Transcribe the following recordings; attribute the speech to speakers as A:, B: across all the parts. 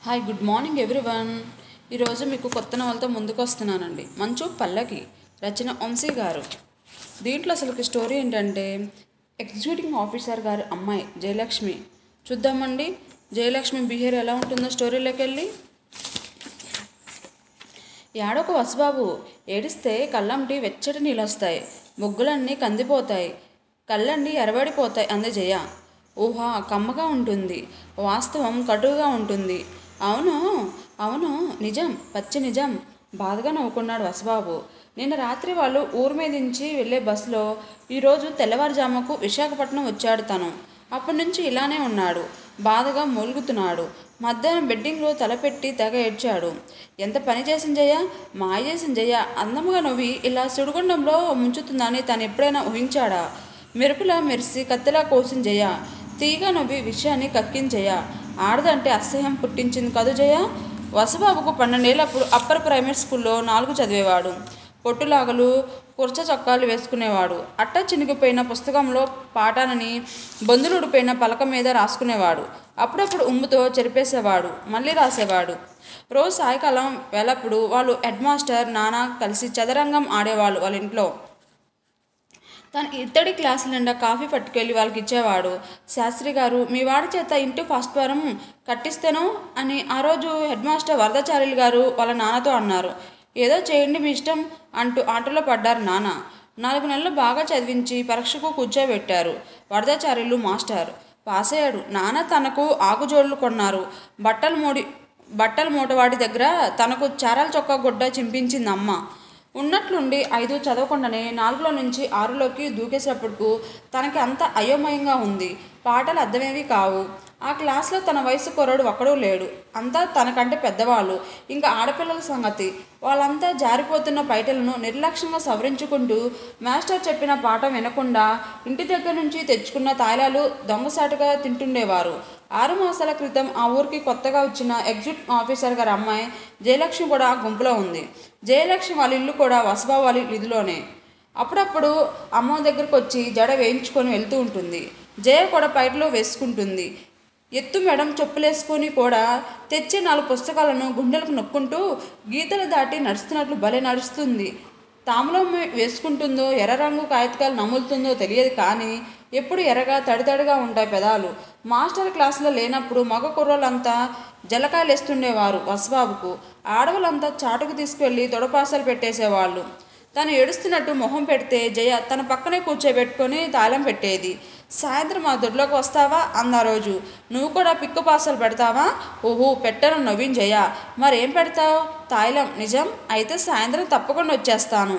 A: hi good morning everyone ఈరోజు మీకు కొత్త నవలతో ముందుకు వస్తున్నానండి మంచు పల్లకి రచన వంశీ గారు దీంట్లో అసలు స్టోరీ ఏంటంటే ఎగ్జిక్యూటింగ్ ఆఫీసర్ గారి అమ్మాయి జయలక్ష్మి చూద్దామండి జయలక్ష్మి బిహేవియర్ ఎలా ఉంటుందో స్టోరీలోకి వెళ్ళి ఏడొక వసుబాబు ఏడిస్తే కళ్ళంటి వెచ్చటి నీళ్ళు వస్తాయి ముగ్గులన్నీ కందిపోతాయి కళ్ళండి ఎరబడిపోతాయి అంది జయ ఊహ కమ్మగా ఉంటుంది వాస్తవం కటుగా ఉంటుంది అవును అవును నిజం పచ్చి నిజం బాధగా నవ్వుకున్నాడు వసుబాబు నిన్న రాత్రి వాళ్ళు ఊరు మీద నుంచి వెళ్ళే బస్సులో ఈరోజు తెల్లవారుజాముకు విశాఖపట్నం వచ్చాడు తను అప్పటి నుంచి ఇలానే ఉన్నాడు బాధగా మూలుగుతున్నాడు మధ్యాహ్నం బెడ్డింగ్లో తలపెట్టి తెగ ఏడ్చాడు ఎంత పని చేసిన జయ మాయ చేసిన జయ అందముగా నవ్వి ఇలా సుడిగుండంలో ముంచుతుందని తను ఎప్పుడైనా ఊహించాడా మెరుపులా మెరిసి కత్తిలా కోసిన జయ తీగా నవ్వి విషయాన్ని కక్కిన జయ ఆడదంటే అసహ్యం పుట్టించింది కదూ జయ వసుబాబుకు పన్నెండేళ్ళప్పుడు అప్పర్ ప్రైమరీ స్కూల్లో నాలుగు చదివేవాడు పొట్టులాగలు కుర్చ చొక్కాలు వేసుకునేవాడు అట్ట చినిగిపోయిన పుస్తకంలో పాఠాలని బొందులుడిపోయిన పలక మీద రాసుకునేవాడు అప్పుడప్పుడు ఉమ్ముతో చెరిపేసేవాడు మళ్ళీ రాసేవాడు రోజు సాయంకాలం వేళప్పుడు వాళ్ళు హెడ్ మాస్టర్ నాన్న కలిసి చదరంగం ఆడేవాళ్ళు వాళ్ళ ఇంట్లో తన ఇత్తడి క్లాసుల నిండా కాఫీ పట్టుకెళ్ళి వాళ్ళకి ఇచ్చేవాడు శాస్త్రి గారు మీ వాడి చేత ఇంటి ఫస్ట్ వారం కట్టిస్తేనో అని ఆ రోజు హెడ్ మాస్టర్ వరదాచార్యులు గారు వాళ్ళ నాన్నతో అన్నారు ఏదో చేయండి మీ ఇష్టం అంటూ ఆటలో పడ్డారు నాన్న నాలుగు నెలలు బాగా చదివించి పరీక్షకు కూర్చోబెట్టారు వరదాచార్యులు మాస్టర్ పాస్ అయ్యాడు నాన్న తనకు ఆకుజోళ్ళు కొన్నారు బట్టలు మూడి బట్టల మూటవాడి దగ్గర తనకు చారాల చొక్కా గుడ్డ చింపించింది అమ్మ ఉన్నట్లుండి ఐదు చదవకుండానే నాలుగులో నుంచి ఆరులోకి దూకేసేటప్పుడు తనకి అంత అయోమయంగా ఉంది పాటలు అర్థమేవి కావు ఆ క్లాస్లో తన వయసు కుర్రాడు ఒక్కడూ లేడు అంతా తనకంటే పెద్దవాళ్ళు ఇంకా ఆడపిల్లల సంగతి వాళ్ళంతా జారిపోతున్న పైటలను నిర్లక్ష్యంగా సవరించుకుంటూ మాస్టర్ చెప్పిన పాఠం వినకుండా ఇంటి దగ్గర నుంచి తెచ్చుకున్న తాయిలాలు దొంగసాటుగా తింటుండేవారు ఆరు మాసాల క్రితం ఆ ఊరికి కొత్తగా వచ్చిన ఎగ్జిట్ ఆఫీసర్ గారి అమ్మాయి జయలక్ష్మి కూడా ఆ గుంపులో ఉంది జయలక్ష్మి వాళ్ళ ఇల్లు కూడా వసబా వాళ్ళ ఇదిలోనే అప్పుడప్పుడు అమ్మ దగ్గరకు వచ్చి జడ వేయించుకొని వెళ్తూ ఉంటుంది జయ కూడా పైటలో వేసుకుంటుంది ఎత్తు మేడం చెప్పులేసుకొని కూడా తెచ్చే నాలుగు పుస్తకాలను గుండెలకు నొక్కుంటూ గీతలు దాటి నడుస్తున్నట్లు భలే నడుస్తుంది తాములో వేసుకుంటుందో ఎర్ర రంగు కాగితాలు నములుతుందో తెలియదు కానీ ఎప్పుడు ఎర్రగా తడితడిగా ఉంటాయి పెదాలు మాస్టర్ క్లాసులో లేనప్పుడు మగ కుర్రోళ్ళంతా జలకాయలు వేస్తుండేవారు వసబాబుకు ఆడవాళ్ళంతా చాటుకు తీసుకెళ్ళి తొడపాసాలు పెట్టేసేవాళ్ళు తను ఏడుస్తున్నట్టు మొహం పెడితే జయ తన పక్కనే కూర్చోబెట్టుకొని తాళం పెట్టేది సాయంత్రం మా దొడ్లోకి వస్తావా అన్న రోజు నువ్వు కూడా పిక్కు పాసలు పెడతావా ఓహో పెట్టను నవీన్ జయ మరేం పెడతావు తాయిలం నిజం అయితే సాయంత్రం తప్పకుండా వచ్చేస్తాను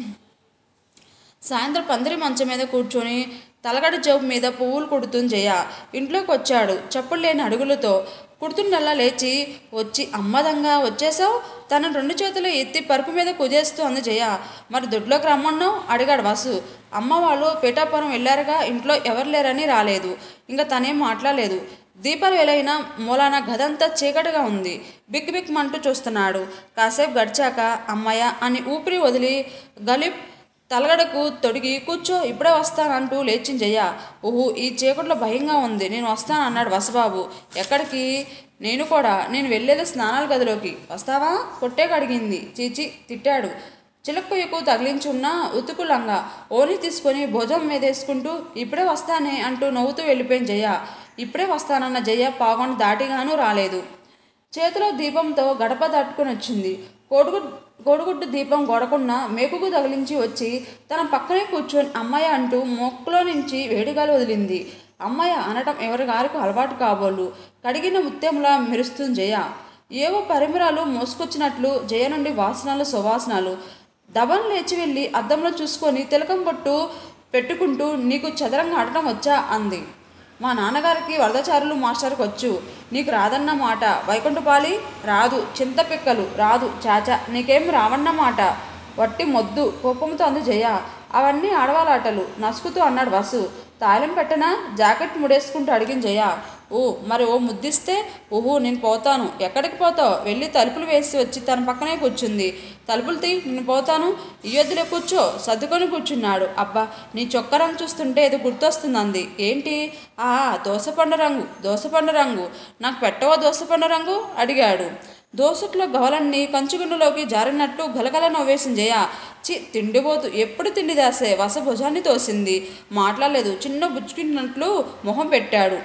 A: సాయంత్రం పందిరి మంచం మీద కూర్చొని తలగడ జబ్బు మీద పువ్వులు కుడుతుంది జయ ఇంట్లోకి వచ్చాడు చెప్పులు లేని అడుగులతో కుడుతుండల్లా లేచి వచ్చి అమ్మదంగా వచ్చేసావు తన రెండు చేతులు ఎత్తి పరుపు మీద కుదేస్తూ అంది జయ మరి దొడ్లోకి రమ్మన్నావు అడిగాడు వాసు అమ్మ వాళ్ళు పీఠాపురం వెళ్ళారుగా ఇంట్లో ఎవరు లేరని రాలేదు ఇంకా తనేం మాట్లాడలేదు దీపాలు వెలైన మూలాన గదంతా చీకటిగా ఉంది బిగ్ బిగ్ మంటూ చూస్తున్నాడు కాసేపు గడిచాక అమ్మయ్య అని ఊపిరి వదిలి గలిప్ తలగడకు తొడిగి కూర్చో ఇప్పుడే వస్తానంటూ లేచిన జయ ఊహు ఈ చీకట్లో భయంగా ఉంది నేను వస్తాను అన్నాడు వసబాబు ఎక్కడికి నేను కూడా నేను వెళ్ళేది స్నానాల గదిలోకి వస్తావా కొట్టే కడిగింది చీచి తిట్టాడు చిలక్కొయ్యకు తగిలించున్న ఉతుకులంగా ఓని తీసుకొని భుజం మీద వేసుకుంటూ ఇప్పుడే వస్తానే అంటూ నవ్వుతూ వెళ్ళిపోయింది జయ ఇప్పుడే వస్తానన్న జయ పాగొని దాటిగానూ రాలేదు చేతిలో దీపంతో గడప దాటుకుని వచ్చింది కోడుగు కోడిగుడ్డు దీపం గొడకుండా మేకుకు తగిలించి వచ్చి తన పక్కనే కూర్చొని అమ్మాయి అంటూ మొక్కలో నుంచి వేడిగాలు వదిలింది అమ్మాయి అనటం ఎవరి గారికి అలవాటు కాబోలు కడిగిన ముత్యంలా మెరుస్తుంది జయ ఏవో పరిమరాలు మోసుకొచ్చినట్లు జయ నుండి వాసనలు సువాసనలు దబన్ లేచి వెళ్ళి అద్దంలో చూసుకొని తిలకం కొట్టు పెట్టుకుంటూ నీకు చదరంగా ఆడటం వచ్చా అంది మా నాన్నగారికి వరదచారులు మాస్టర్కి వచ్చు నీకు రాదన్న మాట వైకుంఠపాలి రాదు చింతపిక్కలు రాదు చాచా నీకేం రావన్నమాట వట్టి మొద్దు కోపంతో అంది జయ అవన్నీ ఆడవాళ్ళ ఆటలు నసుకుతూ అన్నాడు వసు తాళం పెట్టనా జాకెట్ ముడేసుకుంటూ అడిగిన జయ ఓ మరి ఓ ముద్దిస్తే ఓహో నేను పోతాను ఎక్కడికి పోతావు వెళ్ళి తలుపులు వేసి వచ్చి తన పక్కనే కూర్చుంది తలుపులు తీ నేను పోతాను ఇయ్యొద్దులే కూర్చో సర్దుకొని కూర్చున్నాడు అబ్బా నీ చొక్క రంగు చూస్తుంటే ఏదో గుర్తొస్తుంది అంది ఏంటి ఆ దోసపండు రంగు దోసపండు రంగు నాకు పెట్టవా దోసపండు రంగు అడిగాడు దోసట్లో గవలన్నీ కంచుగుండులోకి జారినట్టు గలగల నవ్వేసింది జయ చి తిండిపోతు ఎప్పుడు తిండి దాసే వస భుజాన్ని తోసింది మాట్లాడలేదు చిన్న బుచ్చుకున్నట్లు మొహం పెట్టాడు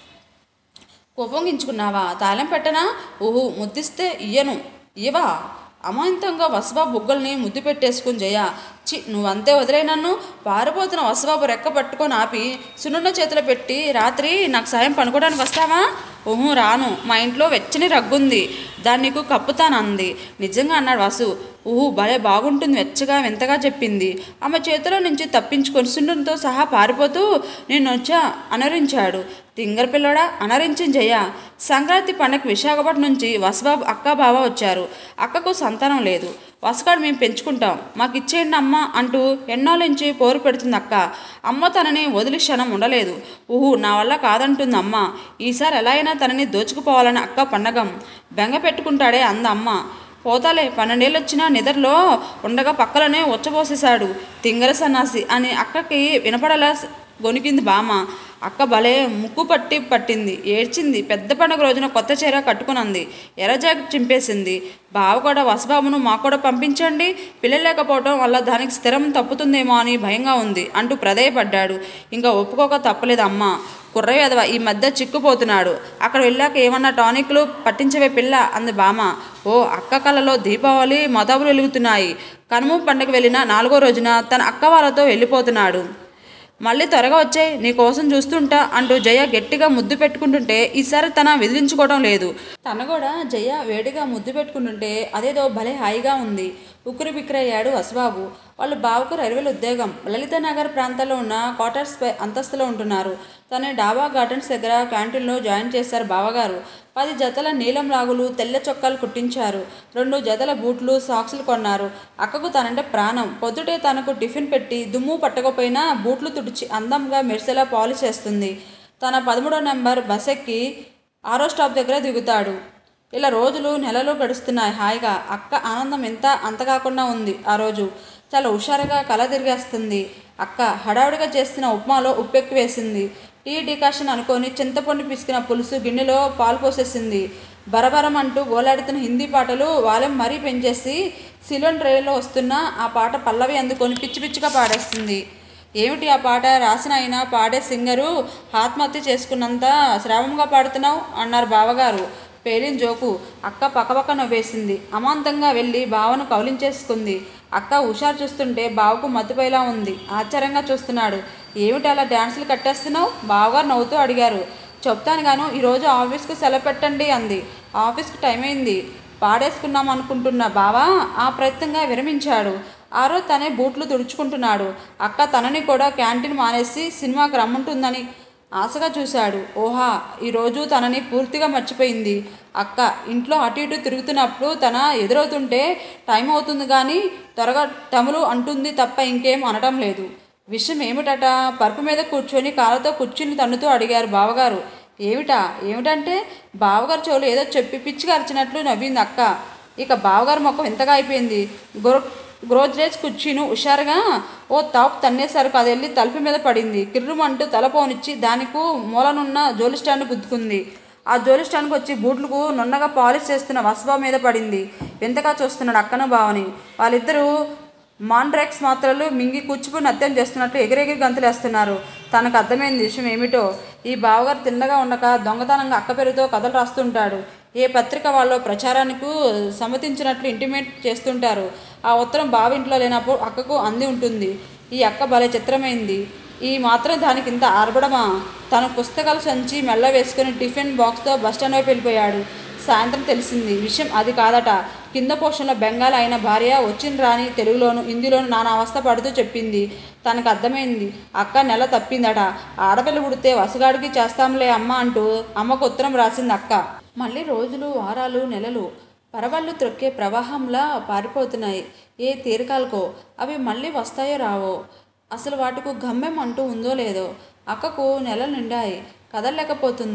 A: కోపంగించుకున్నావా తాళం పెట్టనా ఓహో ముద్దిస్తే ఇయ్యను ఇయ్యవా అమాంతంగా వసబాబు బుగ్గల్ని ముద్దు పెట్టేసుకుని జయ చి నువ్వంతే వదిలే నన్ను పారిపోతున్న వసబాబు రెక్క పట్టుకొని ఆపి సునున్న చేతిలో పెట్టి రాత్రి నాకు సాయం పనుకోవడానికి వస్తావా ఓహో రాను మా ఇంట్లో వెచ్చని రగ్గుంది దాన్ని నీకు కప్పుతానంది నిజంగా అన్నాడు వాసు ఊహు భలే బాగుంటుంది వెచ్చగా వింతగా చెప్పింది ఆమె చేతిలో నుంచి తప్పించుకొని సున్నుతో సహా పారిపోతూ నేను వచ్చా అనరించాడు తింగర పిల్లడా అనరించిన జయ సంక్రాంతి పండగ విశాఖపట్నం నుంచి వసబాబు అక్క బావ వచ్చారు అక్కకు సంతానం లేదు వసగాడు మేము పెంచుకుంటాం మాకు ఇచ్చేయండి అమ్మ అంటూ ఎన్నాళ్ళ నుంచి పోరు పెడుతుంది అక్క అమ్మ తనని వదిలి క్షణం ఉండలేదు ఊహు నా వల్ల కాదంటుంది అమ్మ ఈసారి ఎలా అయినా తనని దోచుకుపోవాలని అక్క పండగం బెంగ పెట్టుకుంటాడే అంద అమ్మ పోతాలే పన్నెండేళ్ళు వచ్చినా నిద్రలో ఉండగా పక్కలనే ఉచ్చబోసేశాడు తింగర సన్నాసి అని అక్కకి వినపడలా గొనికింది బామ్మ అక్క భలే ముక్కు పట్టి పట్టింది ఏడ్చింది పెద్ద పండుగ రోజున కొత్త చీర కట్టుకునంది ఎర్ర జాకెట్ చింపేసింది బావ కూడా వసబాబును మాకు కూడా పంపించండి పిల్లలు లేకపోవడం వల్ల దానికి స్థిరం తప్పుతుందేమో అని భయంగా ఉంది అంటూ ప్రధేయపడ్డాడు ఇంకా ఒప్పుకోక తప్పలేదు అమ్మ కుర్రవేదవ ఈ మధ్య చిక్కుపోతున్నాడు అక్కడ వెళ్ళాక ఏమన్నా టానిక్లు పట్టించవే పిల్ల అంది బామ ఓ అక్క కళ్ళలో దీపావళి మతాబులు వెలుగుతున్నాయి కనుమ పండగ వెళ్ళిన నాలుగో రోజున తన అక్క వాళ్ళతో వెళ్ళిపోతున్నాడు మళ్ళీ త్వరగా వచ్చాయి నీ కోసం చూస్తుంటా అంటూ జయ గట్టిగా ముద్దు పెట్టుకుంటుంటే ఈసారి తన విదిలించుకోవడం లేదు తన కూడా జయ వేడిగా ముద్దు పెట్టుకుంటుంటే అదేదో భలే హాయిగా ఉంది ఉక్కిరి బిక్కిరయ్యాడు వసబాబు వాళ్ళు బావకు రైల్వేల ఉద్యోగం లలిత నగర్ ప్రాంతాల్లో ఉన్న క్వార్టర్స్ పై అంతస్తులో ఉంటున్నారు తన డాబా గార్డెన్స్ దగ్గర క్యాంటీన్లో జాయిన్ చేశారు బావగారు పది జతల నీలం లాగులు తెల్ల చొక్కాలు కుట్టించారు రెండు జతల బూట్లు సాక్సులు కొన్నారు అక్కకు తనంటే ప్రాణం పొద్దుటే తనకు టిఫిన్ పెట్టి దుమ్ము పట్టకపోయినా బూట్లు తుడిచి అందంగా మెరిసేలా పాలిష్ చేస్తుంది తన పదమూడో నెంబర్ బస్ ఎక్కి ఆరో స్టాప్ దగ్గర దిగుతాడు ఇలా రోజులు నెలలు గడుస్తున్నాయి హాయిగా అక్క ఆనందం ఎంత అంత కాకుండా ఉంది ఆ రోజు చాలా హుషారుగా కల తిరిగేస్తుంది అక్క హడావుడిగా చేస్తున్న ఉప్మాలో ఉప్పెక్కి వేసింది టీ డికాషన్ అనుకొని చింతపండు పిసికిన పులుసు గిన్నెలో పాలు పోసేసింది బరబరం అంటూ గోలాడుతున్న హిందీ పాటలు వాళ్ళని మరీ పెంచేసి సిలోన్ ట్రైన్లో వస్తున్న ఆ పాట పల్లవి అందుకొని పిచ్చి పిచ్చిగా పాడేస్తుంది ఏమిటి ఆ పాట రాసిన అయినా పాడే సింగరు ఆత్మహత్య చేసుకున్నంత శ్రావంగా పాడుతున్నావు అన్నారు బావగారు పేలిన జోకు అక్క పక్కపక్క నవ్వేసింది అమాంతంగా వెళ్ళి బావను కౌలించేసుకుంది అక్క హుషారు చూస్తుంటే బావకు మత్తుపోయేలా ఉంది ఆశ్చర్యంగా చూస్తున్నాడు ఏమిటి అలా డ్యాన్సులు కట్టేస్తున్నావు బావగారు నవ్వుతూ అడిగారు చెప్తాను గాను ఈరోజు ఆఫీస్కి సెలవు పెట్టండి అంది ఆఫీస్కి టైం అయింది పాడేసుకున్నాం అనుకుంటున్న బావ ఆ ప్రయత్నంగా విరమించాడు ఆ రోజు తనే బూట్లు తుడుచుకుంటున్నాడు అక్క తనని కూడా క్యాంటీన్ మానేసి సినిమాకి రమ్మంటుందని ఆశగా చూశాడు ఓహా ఈరోజు తనని పూర్తిగా మర్చిపోయింది అక్క ఇంట్లో అటు ఇటు తిరుగుతున్నప్పుడు తన ఎదురవుతుంటే టైం అవుతుంది కానీ త్వరగా తములు అంటుంది తప్ప ఇంకేం అనడం లేదు విషయం ఏమిటట పరుపు మీద కూర్చొని కాళ్ళతో కుర్చీని తన్నుతూ అడిగారు బావగారు ఏమిటా ఏమిటంటే బావగారు చెవులు ఏదో చెప్పి పిచ్చిగా అరిచినట్లు నవ్వింది అక్క ఇక బావగారు మొక్క ఇంతగా అయిపోయింది గొర గ్రోజ్రేజ్ కుర్చీను హుషారుగా ఓ తాపు తన్నేసరికి అది వెళ్ళి తలుపు మీద పడింది కిర్రుమంటూ తల పోనిచ్చి దానికి మూలనున్న జోలి స్టాండ్ గుద్దుకుంది ఆ జోలి స్టాండ్కి వచ్చి బూట్లకు నున్నగా పాలిష్ చేస్తున్న వసబా మీద పడింది వింతగా చూస్తున్నాడు అక్కన బావని వాళ్ళిద్దరూ మాండ్రెక్స్ మాత్రలు మింగి కూర్చుకుని నత్యం చేస్తున్నట్లు ఎగిరెగిరి గంతులేస్తున్నారు తనకు అర్థమైంది విషయం ఏమిటో ఈ బావగారు తిన్నగా ఉండక దొంగతనంగా అక్క పేరుతో కథలు రాస్తుంటాడు ఏ పత్రిక వాళ్ళు ప్రచారానికి సమ్మతించినట్లు ఇంటిమేట్ చేస్తుంటారు ఆ ఉత్తరం బావింట్లో లేనప్పుడు అక్కకు అంది ఉంటుంది ఈ అక్క భలే చిత్రమైంది ఈ మాత్రం దానికి ఇంత ఆర్భడమా తన పుస్తకాలు సంచి మెల్ల వేసుకుని టిఫిన్ బాక్స్తో బస్టాండ్ వైపు వెళ్ళిపోయాడు సాయంత్రం తెలిసింది విషయం అది కాదట కింద పోషణలో బెంగాల్ అయిన భార్య వచ్చిన రాని తెలుగులోను హిందీలోను నానా అవస్థ పడుతూ చెప్పింది తనకు అర్థమైంది అక్క నెల తప్పిందట ఆడపిల్ల పుడితే వసగాడికి చేస్తాంలే అమ్మ అంటూ అమ్మకు ఉత్తరం రాసింది అక్క మళ్ళీ రోజులు వారాలు నెలలు పరవళ్ళు త్రొక్కే ప్రవాహంలా పారిపోతున్నాయి ఏ తీరకాలకో అవి మళ్ళీ వస్తాయో రావో అసలు వాటికి గమ్యం అంటూ ఉందో లేదో అక్కకు నెలలు నిండాయి కదలలేకపోతుంది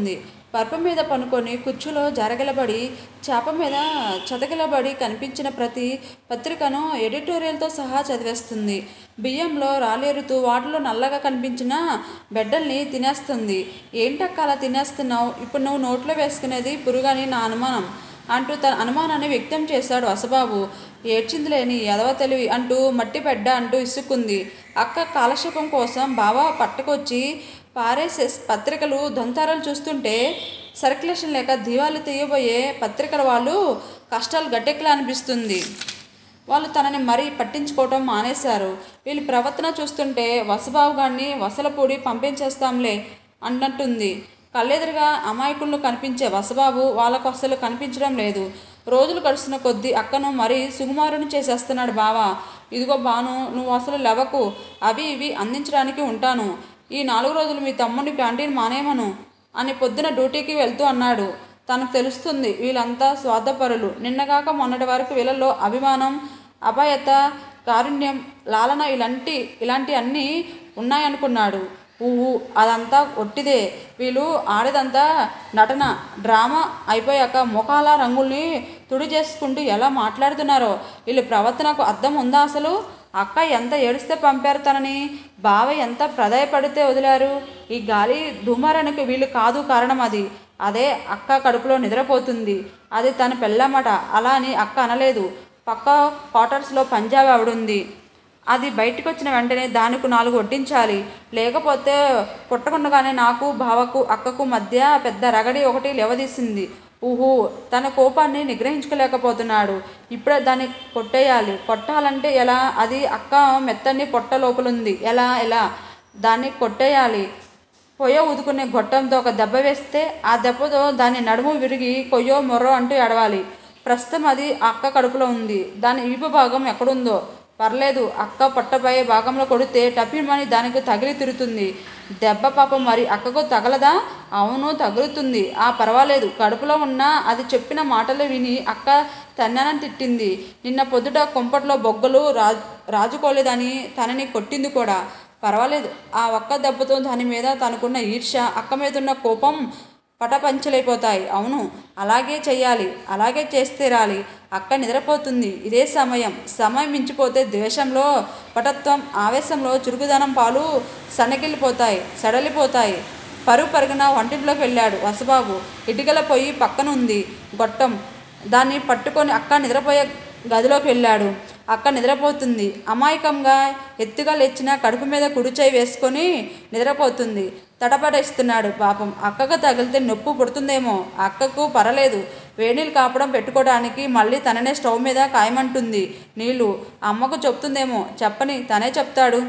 A: పరుపు మీద పనుకొని కుర్చీలో జరగలబడి చేప మీద చతకిలబడి కనిపించిన ప్రతి పత్రికను ఎడిటోరియల్తో సహా చదివేస్తుంది బియ్యంలో రాలేరుతూ వాటిలో నల్లగా కనిపించిన బెడ్డల్ని తినేస్తుంది ఏంటక్క అలా తినేస్తున్నావు ఇప్పుడు నువ్వు నోట్లో వేసుకునేది పురుగని నా అనుమానం అంటూ తన అనుమానాన్ని వ్యక్తం చేశాడు వసబాబు ఏడ్చింది లేని ఎదవ తెలివి అంటూ మట్టి పెడ్డ అంటూ ఇసుక్కుంది అక్క కాలక్షేపం కోసం బావ పట్టుకొచ్చి పారేసే పత్రికలు దొంతారాలు చూస్తుంటే సర్క్యులేషన్ లేక దివాలు తీయబోయే పత్రికల వాళ్ళు కష్టాలు గట్టెక్కలా అనిపిస్తుంది వాళ్ళు తనని మరీ పట్టించుకోవటం మానేశారు వీళ్ళ ప్రవర్తన చూస్తుంటే వసబాబు గారిని వసలపూడి పంపించేస్తాంలే అన్నట్టుంది కళ్ళెదురుగా అమాయకులను కనిపించే వసబాబు వాళ్ళకు అసలు కనిపించడం లేదు రోజులు గడుస్తున్న కొద్దీ అక్కను మరీ సుకుమారుని చేసేస్తున్నాడు బావ ఇదిగో బాను నువ్వు అసలు లెవకు అవి ఇవి అందించడానికి ఉంటాను ఈ నాలుగు రోజులు మీ తమ్ముని క్యాంటీన్ మానేమను అని పొద్దున డ్యూటీకి వెళ్తూ అన్నాడు తనకు తెలుస్తుంది వీళ్ళంతా స్వార్థపరులు నిన్నగాక మొన్నటి వరకు వీళ్ళలో అభిమానం అపాయత కారుణ్యం లాలన ఇలాంటి ఇలాంటి అన్నీ ఉన్నాయనుకున్నాడు ఊహు అదంతా ఒట్టిదే వీళ్ళు ఆడేదంతా నటన డ్రామా అయిపోయాక ముఖాల రంగుల్ని తుడి చేసుకుంటూ ఎలా మాట్లాడుతున్నారో వీళ్ళ ప్రవర్తనకు అర్థం ఉందా అసలు అక్క ఎంత ఏడిస్తే పంపారు తనని బావ ఎంత ప్రదాయపడితే వదిలారు ఈ గాలి దుమారానికి వీళ్ళు కాదు కారణం అది అదే అక్క కడుపులో నిద్రపోతుంది అది తన పెళ్ళమట అలా అని అక్క అనలేదు పక్క క్వార్టర్స్లో పంజాబ్ ఆవిడుంది అది బయటకు వచ్చిన వెంటనే దానికి నాలుగు వడ్డించాలి లేకపోతే పుట్టకుండగానే నాకు బావకు అక్కకు మధ్య పెద్ద రగడి ఒకటి లేవదీసింది ఊహు తన కోపాన్ని నిగ్రహించుకోలేకపోతున్నాడు ఇప్పుడే దాన్ని కొట్టేయాలి కొట్టాలంటే ఎలా అది అక్క మెత్తని పొట్ట లోపలుంది ఎలా ఎలా దాన్ని కొట్టేయాలి పొయ్య ఊదుకునే గొట్టంతో ఒక దెబ్బ వేస్తే ఆ దెబ్బతో దాని నడుము విరిగి కొయ్యో మొర్రో అంటూ ఎడవాలి ప్రస్తుతం అది అక్క కడుపులో ఉంది దాని ఈపు భాగం ఎక్కడుందో పర్లేదు అక్క పొట్టపై భాగంలో కొడితే టపిమని దానికి తగిలి తిరుగుతుంది దెబ్బ పాపం మరి అక్కకు తగలదా అవును తగులుతుంది ఆ పర్వాలేదు కడుపులో ఉన్న అది చెప్పిన మాటలు విని అక్క తన్ననని తిట్టింది నిన్న పొద్దుట కుంపట్లో బొగ్గలు రా రాజుకోలేదని తనని కొట్టింది కూడా పర్వాలేదు ఆ ఒక్క దెబ్బతో దాని మీద తనకున్న ఈర్ష అక్క మీద ఉన్న కోపం పటపంచలైపోతాయి అవును అలాగే చెయ్యాలి అలాగే చేస్తేరాలి అక్క నిద్రపోతుంది ఇదే సమయం సమయం మించిపోతే ద్వేషంలో పటత్వం ఆవేశంలో చురుకుదనం పాలు సన్నగిల్లిపోతాయి సడలిపోతాయి పరుగు పరుగున వంటింట్లోకి వెళ్ళాడు వసబాబు ఇటుకల పొయ్యి పక్కనుంది గొట్టం దాన్ని పట్టుకొని అక్క నిద్రపోయే గదిలోకి వెళ్ళాడు అక్క నిద్రపోతుంది అమాయకంగా ఎత్తుగా లేచిన కడుపు మీద కుడిచేయి వేసుకొని నిద్రపోతుంది తడపడేస్తున్నాడు పాపం అక్కకు తగిలితే నొప్పి పుడుతుందేమో అక్కకు పర్వాలేదు వేడినీళ్ళు కాపడం పెట్టుకోవడానికి మళ్ళీ తననే స్టవ్ మీద కాయమంటుంది నీళ్ళు అమ్మకు చెప్తుందేమో చెప్పని తనే చెప్తాడు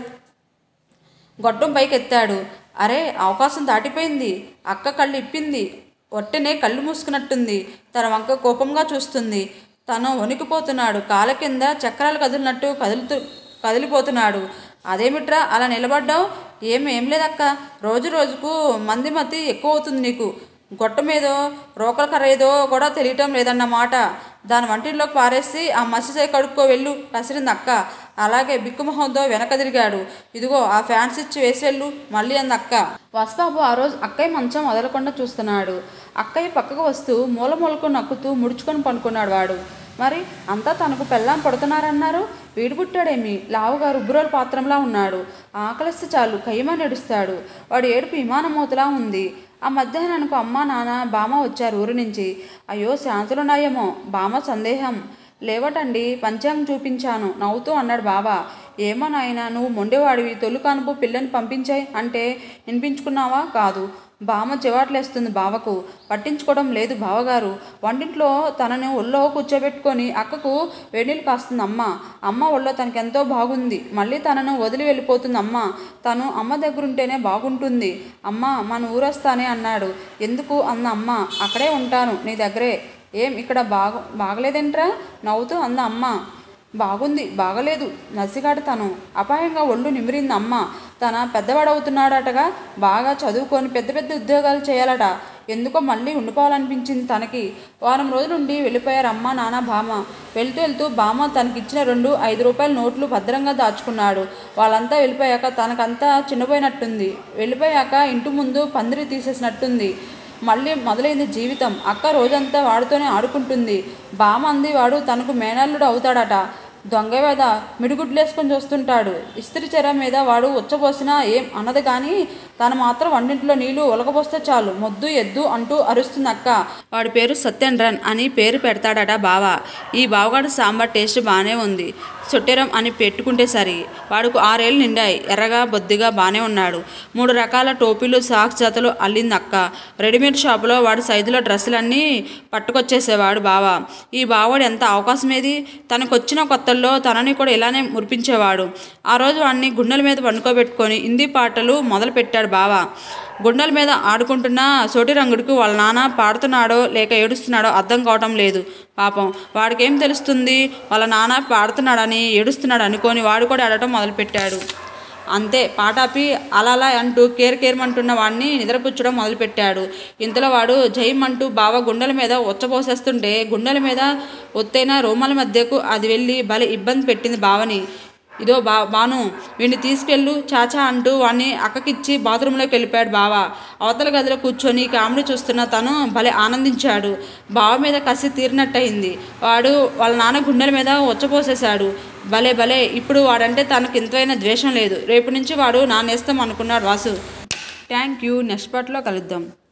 A: గొట్టం పైకి ఎత్తాడు అరే అవకాశం దాటిపోయింది అక్క కళ్ళు ఇప్పింది ఒట్టెనే కళ్ళు మూసుకున్నట్టుంది తన వంక కోపంగా చూస్తుంది తను వణికిపోతున్నాడు కాళ్ళ కింద చక్రాలు కదిలినట్టు కదులుతూ కదిలిపోతున్నాడు అదేమిట్రా అలా నిలబడ్డావు ఏం ఏం లేదక్క రోజు రోజుకు మంది మతి ఎక్కువ అవుతుంది నీకు గొట్ట మీదో రోకల కర్ర ఏదో కూడా తెలియటం లేదన్నమాట దాని వంటిల్లోకి పారేసి ఆ మసిసే కడుక్కో వెళ్ళు కసిరింది అక్క అలాగే బిక్కుమొహంతో వెనక తిరిగాడు ఇదిగో ఆ ఫ్యాన్స్ ఇచ్చి వేసేళ్ళు మళ్ళీ అంది అక్క వసబాబు ఆ రోజు అక్కయ్య మంచం వదలకుండా చూస్తున్నాడు అక్కయ్య పక్కకు వస్తూ మూల మూలకు నక్కుతూ ముడుచుకొని పనుకున్నాడు వాడు మరి అంతా తనకు పెళ్ళాం పడుతున్నారన్నారు వీడు పుట్టాడేమి లావుగా రుబ్బురోల పాత్రంలా ఉన్నాడు ఆకలిస్తే చాలు కయ్యమని ఏడుస్తాడు వాడు ఏడుపు విమానమూతలా ఉంది ఆ మధ్యాహ్నానికి అమ్మ నాన్న బామ్మ వచ్చారు ఊరి నుంచి అయ్యో శాంతులున్నాయేమో బామ్మ సందేహం లేవటండి పంచాంగం చూపించాను నవ్వుతూ అన్నాడు బాబా ఏమో నాయన నువ్వు మొండేవాడివి తొలి కానుపు పిల్లని పంపించాయి అంటే వినిపించుకున్నావా కాదు బామ్మ చివాట్లేస్తుంది బావకు పట్టించుకోవడం లేదు బావగారు వంటింట్లో తనని ఒళ్ళో కూర్చోబెట్టుకొని అక్కకు వేడినీళ్ళు కాస్తుంది అమ్మ అమ్మ ఒళ్ళో తనకెంతో బాగుంది మళ్ళీ తనను వదిలి వెళ్ళిపోతుంది అమ్మ తను అమ్మ దగ్గరుంటేనే బాగుంటుంది అమ్మ మన ఊరొస్తానే అన్నాడు ఎందుకు అంద అమ్మ అక్కడే ఉంటాను నీ దగ్గరే ఏం ఇక్కడ బాగ బాగలేదేంట్రా నవ్వుతూ అంద అమ్మ బాగుంది బాగలేదు నసిగాడు తను అపాయంగా ఒళ్ళు నిమిరింది అమ్మ తన పెద్దవాడవుతున్నాడటగా బాగా చదువుకొని పెద్ద పెద్ద ఉద్యోగాలు చేయాలట ఎందుకో మళ్ళీ ఉండిపోవాలనిపించింది తనకి వారం రోజులుండి వెళ్ళిపోయారు అమ్మ నాన్న బామ్మ వెళ్తూ వెళ్తూ బామ్మ తనకిచ్చిన రెండు ఐదు రూపాయల నోట్లు భద్రంగా దాచుకున్నాడు వాళ్ళంతా వెళ్ళిపోయాక తనకంతా చిన్నపోయినట్టుంది వెళ్ళిపోయాక ఇంటి ముందు పందిరి తీసేసినట్టుంది మళ్ళీ మొదలైంది జీవితం అక్క రోజంతా వాడితోనే ఆడుకుంటుంది బామంది వాడు తనకు మేనల్లుడు అవుతాడట దొంగ వేద మిడిగుడ్లేసుకొని చూస్తుంటాడు ఇస్త్రీ చెర మీద వాడు ఉచ్చబోసినా ఏం అన్నది కానీ తను మాత్రం వంటింట్లో నీళ్లు ఒలకబోస్తే చాలు మొద్దు ఎద్దు అంటూ అరుస్తుంది అక్క వాడి పేరు సత్యన్రన్ అని పేరు పెడతాడట బావ ఈ బావగాడు సాంబార్ టేస్ట్ బాగానే ఉంది సొట్టెరం అని పెట్టుకుంటే సరి వాడుకు ఆరేళ్ళు నిండాయి ఎర్రగా బొద్దిగా బాగానే ఉన్నాడు మూడు రకాల టోపీలు సాక్స్ జతలు అల్లింది అక్క రెడీమేడ్ షాపులో వాడి సైజులో డ్రెస్సులన్నీ పట్టుకొచ్చేసేవాడు బావ ఈ బావడు ఎంత అవకాశం ఏది తనకొచ్చిన కొత్తల్లో తనని కూడా ఇలానే మురిపించేవాడు ఆ రోజు వాడిని గుండెల మీద పండుకోబెట్టుకొని హిందీ పాటలు మొదలు పెట్టాడు బావ గుండెల మీద ఆడుకుంటున్న సోటి రంగుడికి వాళ్ళ నాన్న పాడుతున్నాడో లేక ఏడుస్తున్నాడో అర్థం కావటం లేదు పాపం వాడికేం తెలుస్తుంది వాళ్ళ నాన్న పాడుతున్నాడని ఏడుస్తున్నాడు అనుకొని వాడు కూడా ఆడటం మొదలుపెట్టాడు అంతే పాటాపి అలాలా అంటూ కేర్ కేర్మంటున్న వాడిని నిద్రపుచ్చడం మొదలుపెట్టాడు ఇంతలో వాడు జయమంటూ బావ గుండెల మీద ఉచ్చపోసేస్తుంటే గుండెల మీద ఒత్తైన రోమల మధ్యకు అది వెళ్ళి భలే ఇబ్బంది పెట్టింది బావని ఇదో బా బాను వీడిని తీసుకెళ్ళు చాచా అంటూ వాడిని అక్కకిచ్చి బాత్రూంలోకి వెళ్ళిపోయాడు బావ అవతల గదిలో కూర్చొని కామెడీ చూస్తున్న తను భలే ఆనందించాడు బావ మీద కసి తీరినట్టయింది వాడు వాళ్ళ నాన్న గుండెల మీద వచ్చపోసేశాడు భలే భలే ఇప్పుడు వాడంటే తనకు ఇంతైన ద్వేషం లేదు రేపు నుంచి వాడు నా నేస్తం అనుకున్నాడు వాసు థ్యాంక్ యూ నెక్స్ట్ పార్ట్లో కలుద్దాం